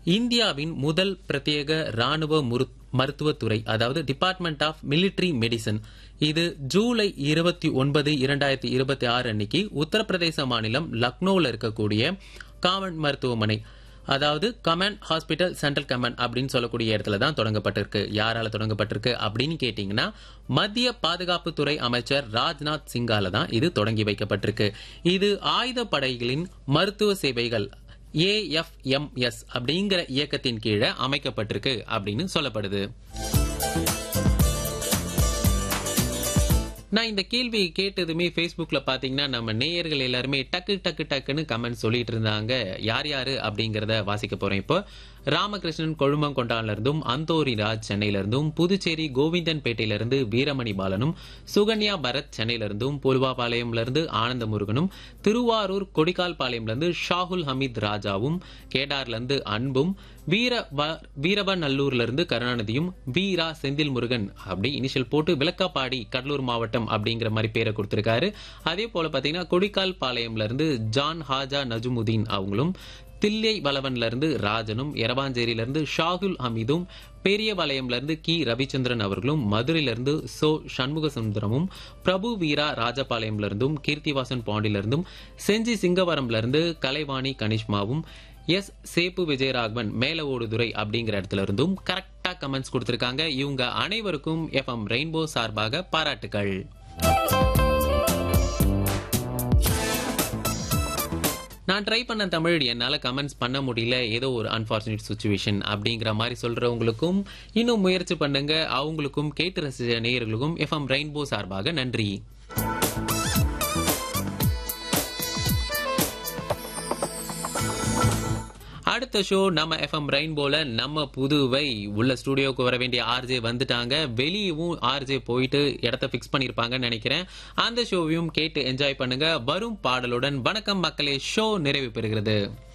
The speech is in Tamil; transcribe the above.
இந்தியாவின் முதல் பிரத்யேக ராணுவ முரு- மருத்துவத்துறை அதாவது டிபார்ட்மெண்ட் ஆஃப் மிலிட்டரி மெடிசன் இது ஜூலை இருபத்தி ஒன்பது இரண்டாயிரத்தி இருபத்தி ஆறு அன்னைக்கு உத்தரப்பிரதேச மாநிலம் லக்னோவில் இருக்கக்கூடிய காமன் மருத்துவமனை அதாவது கமாண்ட் ஹாஸ்பிட்டல் சென்ட்ரல் கமாண்ட் அப்படின்னு சொல்லக்கூடிய இடத்துல தான் தொடங்கப்பட்டிருக்கு யாரால தொடங்கப்பட்டிருக்கு அப்படின்னு கேட்டீங்கன்னா மத்திய பாதுகாப்புத்துறை அமைச்சர் ராஜ்நாத் சிங்கால தான் இது தொடங்கி வைக்கப்பட்டிருக்கு இது ஆயுத படைகளின் மருத்துவ சேவைகள் ஏஎஃப்எம்எஸ் அப்படிங்கிற இயக்கத்தின் கீழே அமைக்கப்பட்டிருக்கு அப்படின்னு சொல்லப்படுது நான் இந்த கேள்வி கேட்டதுமே ஃபேஸ்புக்கில் பார்த்தீங்கன்னா நம்ம நேயர்கள் எல்லாருமே டக்கு டக்கு டக்குன்னு கமெண்ட் சொல்லிட்டு இருந்தாங்க யார் யாரு அப்படிங்கிறத வாசிக்க போறேன் இப்போ ராமகிருஷ்ணன் கொழுமங்கொண்டான்ல இருந்தும் அந்தோரி ராஜ் சென்னையில இருந்தும் புதுச்சேரி கோவிந்தன் பேட்டையில இருந்து வீரமணி பாலனும் சுகன்யா பரத் சென்னையில இருந்தும் புல்வாபாளையம்ல இருந்து ஆனந்த முருகனும் திருவாரூர் கொடிக்கால்பாளையம்ல இருந்து ஷாகுல் ஹமீத் ராஜாவும் கேடார்ல இருந்து அன்பும் வீர வ- வீரவநல்லூர்ல இருந்து கருணாநிதியும் வீரா செந்தில் முருகன் அப்படி இனிஷியல் போட்டு விளக்காப்பாடி கடலூர் மாவட்டம் அப்படிங்கிற மாதிரி பேரை கொடுத்திருக்காரு அதே போல பாத்தீங்கன்னா கொடிக்கால் பாளையம்ல இருந்து ஜான் ஹாஜா நஜுமுதீன் அவங்களும் தில்லை வளவன்ல இருந்து ராஜனும் எரவாஞ்சேரியில இருந்து ஷாகுல் ஹமீதும் பெரிய வளையம்ல இருந்து கி ரவிச்சந்திரன் அவர்களும் மதுரையில இருந்து சோ சண்முக சுந்தரமும் பிரபு வீரா ராஜபாளையம்ல இருந்தும் கீர்த்திவாசன் பாண்டியில இருந்தும் செஞ்சி சிங்கவரம்ல இருந்து கலைவாணி கனிஷ்மாவும் எஸ் சேப்பு விஜயராகவன் மேல ஓடுதுறை அப்படிங்கிற இடத்துல இருந்தும் கரெக்டா கமெண்ட்ஸ் கொடுத்திருக்காங்க இவங்க அனைவருக்கும் எஃப்எம் ரெயின்போ சார்பாக பாராட்டுகள் நான் ட்ரை பண்ண தமிழ் என்னால கமெண்ட்ஸ் பண்ண முடியல ஏதோ ஒரு அன்பார்ச்சுனேட் சுச்சுவேஷன் அப்படிங்கிற மாதிரி சொல்றவங்களுக்கும் இன்னும் முயற்சி பண்ணுங்க அவங்களுக்கும் கேட்டு ரசிச்ச நேயர்களுக்கும் எஃப்எம் ரெயின்போ சார்பாக நன்றி அடுத்த ஷோ நம்ம எஃப்எம் ரெயின்போல நம்ம புதுவை உள்ள ஸ்டுடியோக்கு வர வேண்டிய ஆர்ஜே வந்துட்டாங்க வெளியவும் ஆர்ஜே போயிட்டு இடத்த ஃபிக்ஸ் பண்ணிருப்பாங்கன்னு நினைக்கிறேன் அந்த ஷோவையும் கேட்டு என்ஜாய் பண்ணுங்க வரும் பாடலுடன் வணக்கம் மக்களே ஷோ நிறைவு பெறுகிறது